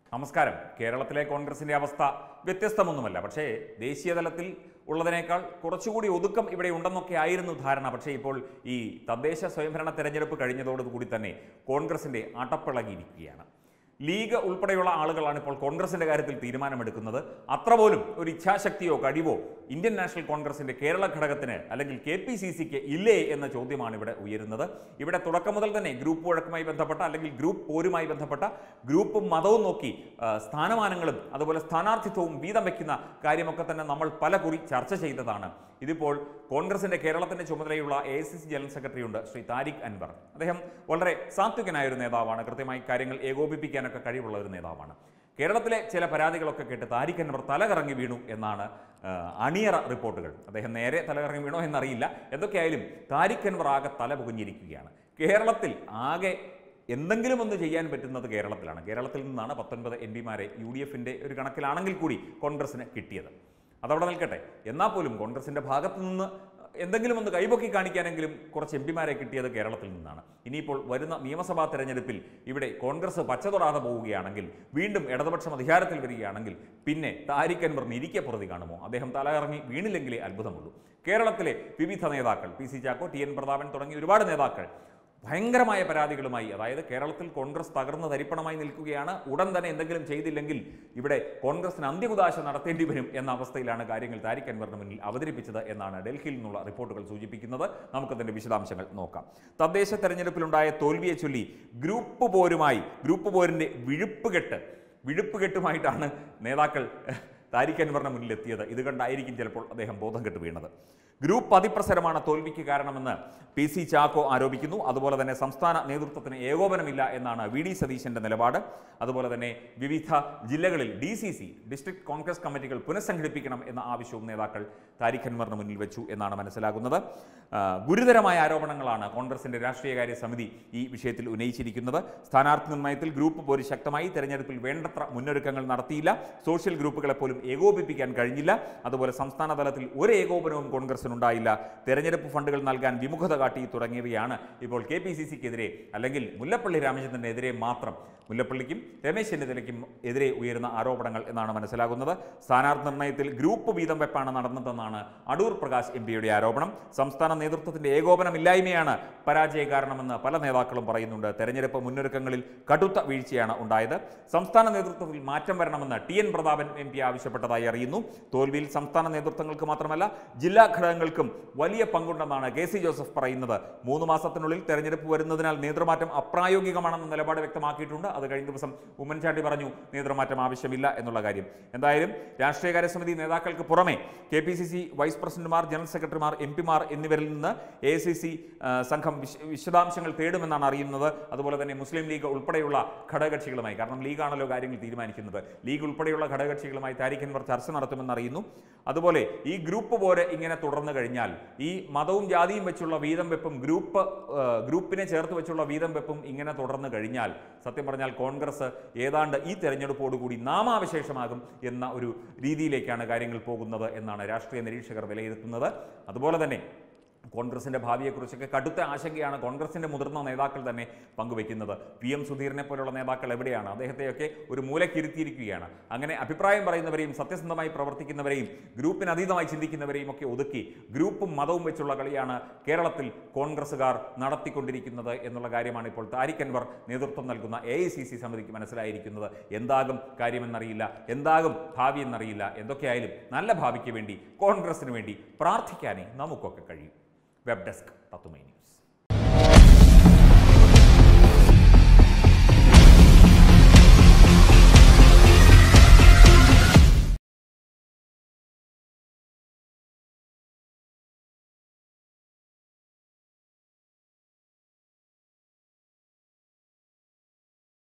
നമസ്കാരം കേരളത്തിലെ കോൺഗ്രസിന്റെ അവസ്ഥ വ്യത്യസ്തമൊന്നുമല്ല പക്ഷേ ദേശീയ തലത്തിൽ ഉള്ളതിനേക്കാൾ കുറച്ചുകൂടി ഒതുക്കം ഇവിടെ ഉണ്ടെന്നൊക്കെ ആയിരുന്നു ധാരണ പക്ഷേ ഇപ്പോൾ ഈ തദ്ദേശ സ്വയംഭരണ തെരഞ്ഞെടുപ്പ് കഴിഞ്ഞതോടുകൂടി തന്നെ കോൺഗ്രസിന്റെ അടപ്പിളകിയിരിക്കുകയാണ് ലീഗ് ഉൾപ്പെടെയുള്ള ആളുകളാണ് ഇപ്പോൾ കോൺഗ്രസിന്റെ കാര്യത്തിൽ തീരുമാനമെടുക്കുന്നത് അത്ര പോലും ഒരു ഇച്ഛാശക്തിയോ കഴിവോ ഇന്ത്യൻ നാഷണൽ കോൺഗ്രസിന്റെ കേരള ഘടകത്തിന് അല്ലെങ്കിൽ കെ പി സി സിക്ക് ഇല്ലേ എന്ന ചോദ്യമാണ് ഇവിടെ ഉയരുന്നത് ഇവിടെ തുടക്കം മുതൽ തന്നെ ഗ്രൂപ്പ് വഴക്കുമായി ബന്ധപ്പെട്ട അല്ലെങ്കിൽ ഗ്രൂപ്പ് പോരുമായി ബന്ധപ്പെട്ട ഗ്രൂപ്പും മതവും നോക്കി ആ, സ്ഥാനമാനങ്ങളും അതുപോലെ സ്ഥാനാർത്ഥിത്വവും വീതം വയ്ക്കുന്ന കാര്യമൊക്കെ തന്നെ നമ്മൾ പല കുറി ചർച്ച ചെയ്തതാണ് ഇതിപ്പോൾ കോൺഗ്രസിന്റെ കേരളത്തിന്റെ ചുമതലയുള്ള A I C C general secretary ഉണ്ട് ശ്രീ താരിഖ് അൻവർ അദ്ദേഹം വളരെ സാത്വികനായ ഒരു നേതാവാണ് കൃത്യമായി കാര്യങ്ങൾ ഏകോപിപ്പിക്കാനൊക്കെ കഴിവുള്ള ഒരു നേതാവാണ് കേരളത്തിലെ ചില പരാതികളൊക്കെ കേട്ട് താരിഖ് അൻവർ തലകറങ്ങി വീണു എന്നാണ് ആ, അണിയറ റിപ്പോർട്ടുകൾ അദ്ദേഹം നേരെ തലകറങ്ങി വീണോ എന്നറിയില്ല എന്തൊക്കെയായാലും താരിഖ് അൻവർ ആകെ തല പുകഞ്ഞിരിക്കുകയാണ് കേരളത്തിൽ ആകെ എന്തെങ്കിലും ഒന്ന് ചെയ്യാൻ പറ്റുന്നത് കേരളത്തിലാണ് കേരളത്തിൽ നിന്നാണ് പത്തൊൻപത് എം പിമാരെ യു ഡി എഫിൻ്റെ ഒരു കണക്കിലാണെങ്കിൽ കൂടി കോൺഗ്രസിന് കിട്ടിയത് അതവിടെ നിൽക്കട്ടെ എന്നാൽ പോലും കോൺഗ്രസിൻ്റെ ഭാഗത്തു നിന്ന് എന്തെങ്കിലും ഒന്ന് കൈപൊക്കി കാണിക്കാനെങ്കിലും കുറച്ച് എം പിമാരെ കിട്ടിയത് കേരളത്തിൽ നിന്നാണ് ഇനിയിപ്പോൾ വരുന്ന നിയമസഭാ തെരഞ്ഞെടുപ്പിൽ ഇവിടെ കോൺഗ്രസ് പച്ച തൊടാതെ പോവുകയാണെങ്കിൽ വീണ്ടും ഇടതുപക്ഷം അധികാരത്തിൽ വരികയാണെങ്കിൽ പിന്നെ താരിഖ് അൻവറിന് ഇരിക്കെ പ്രതി കാണുമോ അദ്ദേഹം തലകറങ്ങി വീണില്ലെങ്കിലേ അത്ഭുതമുള്ളൂ കേരളത്തിലെ വിവിധ നേതാക്കൾ P C Chacko T N Prathapan തുടങ്ങിയ ഒരുപാട് നേതാക്കൾ ഭയങ്കരമായ പരാതികളുമായി അതായത് കേരളത്തിൽ കോൺഗ്രസ് തകർന്ന് തരിപ്പണമായി നിൽക്കുകയാണ് ഉടൻ തന്നെ എന്തെങ്കിലും ചെയ്തില്ലെങ്കിൽ ഇവിടെ കോൺഗ്രസിന് അന്ത്യകുദാശ നടത്തേണ്ടി വരും എന്ന അവസ്ഥയിലാണ് കാര്യങ്ങൾ താരിഖ് അൻവറിന് മുന്നിൽ അവതരിപ്പിച്ചത് എന്നാണ് ഡൽഹിയിൽ നിന്നുള്ള റിപ്പോർട്ടുകൾ സൂചിപ്പിക്കുന്നത് നമുക്കതിന്റെ വിശദാംശങ്ങൾ നോക്കാം തദ്ദേശ തെരഞ്ഞെടുപ്പിലുണ്ടായ തോൽവിയെ ചൊല്ലി ഗ്രൂപ്പ് പോരുമായി ഗ്രൂപ്പ് പോരിന്റെ വിഴുപ്പുകെട്ട് വിഴുപ്പുകെട്ടുമായിട്ടാണ് നേതാക്കൾ എഹ്, താരിഖ് അൻവറിന് മുന്നിൽ എത്തിയത് ഇത് കണ്ടായിരിക്കും ചിലപ്പോൾ അദ്ദേഹം ബോധം കെട്ട് വീണത് ഗ്രൂപ്പ് അതിപ്രസരമാണ് തോൽവിക്ക് കാരണമെന്ന് പി സി ചാക്കോ ആരോപിക്കുന്നു അതുപോലെ തന്നെ സംസ്ഥാന നേതൃത്വത്തിന് ഏകോപനമില്ല എന്നാണ് വി ഡി സതീശന്റെ നിലപാട് അതുപോലെ തന്നെ വിവിധ ജില്ലകളിൽ D C C district Congress കമ്മിറ്റികൾ പുനഃസംഘടിപ്പിക്കണം എന്ന ആവശ്യവും നേതാക്കൾ താരിഖ് അൻവറിന് മുന്നിൽ വെച്ചു എന്നാണ് മനസ്സിലാകുന്നത് ആ, ഗുരുതരമായ ആരോപണങ്ങളാണ് കോൺഗ്രസിന്റെ രാഷ്ട്രീയകാര്യ സമിതി ഈ വിഷയത്തിൽ ഉന്നയിച്ചിരിക്കുന്നത് സ്ഥാനാർത്ഥി നിർണയത്തിൽ ഗ്രൂപ്പ് പോര് ശക്തമായി തെരഞ്ഞെടുപ്പിൽ വേണ്ടത്ര മുന്നൊരുക്കങ്ങൾ നടത്തിയില്ല സോഷ്യൽ ഗ്രൂപ്പുകളെ പോലും ഏകോപിപ്പിക്കാൻ കഴിഞ്ഞില്ല അതുപോലെ സംസ്ഥാന തലത്തിൽ ഒരു ഏകോപനവും കോൺഗ്രസിനുണ്ടായില്ല തെരഞ്ഞെടുപ്പ് ഫണ്ടുകൾ നൽകാൻ വിമുഖത കാട്ടി തുടങ്ങിയവയാണ് ഇപ്പോൾ കെ പി സി സിക്കെതിരെ അല്ലെങ്കിൽ മുല്ലപ്പള്ളി രാമചന്ദ്രനെതിരെ മാത്രം മുല്ലപ്പള്ളിക്കും രമേശ് ചെന്നിത്തലയ്ക്കും എതിരെ ഉയരുന്ന ആരോപണങ്ങൾ എന്നാണ് മനസ്സിലാകുന്നത് സ്ഥാനാർത്ഥി നിർണയത്തിൽ ഗ്രൂപ്പ് വീതം വെപ്പാണ് നടന്നതെന്നാണ് അടൂർ പ്രകാശ് എം പിയുടെ ആരോപണം സംസ്ഥാന നേതൃത്വത്തിന്റെ ഏകോപനമില്ലായ്മയാണ് പരാജയ കാരണമെന്ന് പല നേതാക്കളും പറയുന്നുണ്ട് തെരഞ്ഞെടുപ്പ് മുന്നൊരുക്കങ്ങളിൽ കടുത്ത വീഴ്ചയാണ് ഉണ്ടായത് സംസ്ഥാന നേതൃത്വത്തിൽ മാറ്റം വരണമെന്ന് T N Prathapan M P ആവശ്യപ്പെട്ടതായി അറിയുന്നു തോൽവിയിൽ സംസ്ഥാന നേതൃത്വങ്ങൾക്ക് മാത്രമല്ല ജില്ലാ ഘടകങ്ങൾക്കും വലിയ പങ്കുണ്ടെന്നാണ് കെ സി ജോസഫ് പറയുന്നത് മൂന്ന് മാസത്തിനുള്ളിൽ തെരഞ്ഞെടുപ്പ് വരുന്നതിനാൽ നേതൃമാറ്റം അപ്രായോഗികമാണെന്ന നിലപാട് വ്യക്തമാക്കിയിട്ടുണ്ട് അത് കഴിഞ്ഞ ദിവസം ഉമ്മൻചാണ്ടി പറഞ്ഞു നേതൃമാറ്റം ആവശ്യമില്ല എന്നുള്ള കാര്യം എന്തായാലും രാഷ്ട്രീയകാര്യ സമിതി നേതാക്കൾക്ക് പുറമെ K P C C vice പ്രസിഡന്റുമാർ ജനറൽ സെക്രട്ടറിമാർ എം പിമാർ എന്നിവരിൽ നിന്ന് എ ഐ സി സി സംഘം വിശ- വിശദാംശങ്ങൾ തേടുമെന്നാണ് അറിയുന്നത് അതുപോലെ തന്നെ മുസ്ലിം ലീഗ് ഉൾപ്പെടെയുള്ള ഘടകകക്ഷികളുമായി കാരണം ലീഗാണല്ലോ കാര്യങ്ങൾ തീരുമാനിക്കുന്നത് ലീഗ് ഉൾപ്പെടെയുള്ള ഘടകകക്ഷികളുമായി താരിഖ് അൻവർ ചർച്ച നടത്തുമെന്ന് അറിയുന്നു അതുപോലെ ഈ ഗ്രൂപ്പ് പോലെ ഇങ്ങനെ തുടർന്നു കഴിഞ്ഞാൽ ഈ മതവും ജാതിയും വെച്ചുള്ള വീതം വെപ്പും ഗ്രൂപ്പ് ആ, ഗ്രൂപ്പിനെ ചേർത്ത് വെച്ചുള്ള വീതം വെപ്പും ഇങ്ങനെ തുടർന്നു കഴിഞ്ഞാൽ സത്യം പറഞ്ഞാൽ കോൺഗ്രസ് ഏതാണ്ട് ഈ തെരഞ്ഞെടുപ്പോടുകൂടി നാമാവശേഷമാകും എന്ന ഒരു രീതിയിലേക്കാണ് കാര്യങ്ങൾ പോകുന്നത് എന്നാണ് രാഷ്ട്രീയ നിരീക്ഷകർ വിലയിരുത്തുന്നത് അതുപോലെ തന്നെ കോൺഗ്രസിന്റെ ഭാവിയെക്കുറിച്ചൊക്കെ കടുത്ത ആശങ്കയാണ് കോൺഗ്രസിന്റെ മുതിർന്ന നേതാക്കൾ തന്നെ പങ്കുവെക്കുന്നത് പി എം സുധീറിനെ പോലുള്ള നേതാക്കൾ എവിടെയാണ് അദ്ദേഹത്തെയൊക്കെ ഒരു മൂലക്കിരുത്തിയിരിക്കുകയാണ് അങ്ങനെ അഭിപ്രായം പറയുന്നവരെയും സത്യസന്ധമായി പ്രവർത്തിക്കുന്നവരെയും ഗ്രൂപ്പിന് അതീതമായി ചിന്തിക്കുന്നവരെയും ഒക്കെ ഒതുക്കി ഗ്രൂപ്പും മതവും വെച്ചുള്ള കളിയാണ് കേരളത്തിൽ കോൺഗ്രസ്സുകാർ നടത്തിക്കൊണ്ടിരിക്കുന്നത് എന്നുള്ള കാര്യമാണ് ഇപ്പോൾ താരിഖ് അൻവർ നേതൃത്വം നൽകുന്ന എ ഐ സി സി സമിതിക്ക് മനസ്സിലായിരിക്കുന്നത് എന്താകും കാര്യമെന്നറിയില്ല എന്താകും ഭാവി എന്നറിയില്ല എന്തൊക്കെയായാലും നല്ല ഭാവിക്ക് വേണ്ടി കോൺഗ്രസിന് വേണ്ടി പ്രാർത്ഥിക്കാനേ നമുക്കൊക്കെ കഴിയും വെബ് ഡെസ്ക് തത്തുമൈ ന്യൂസ്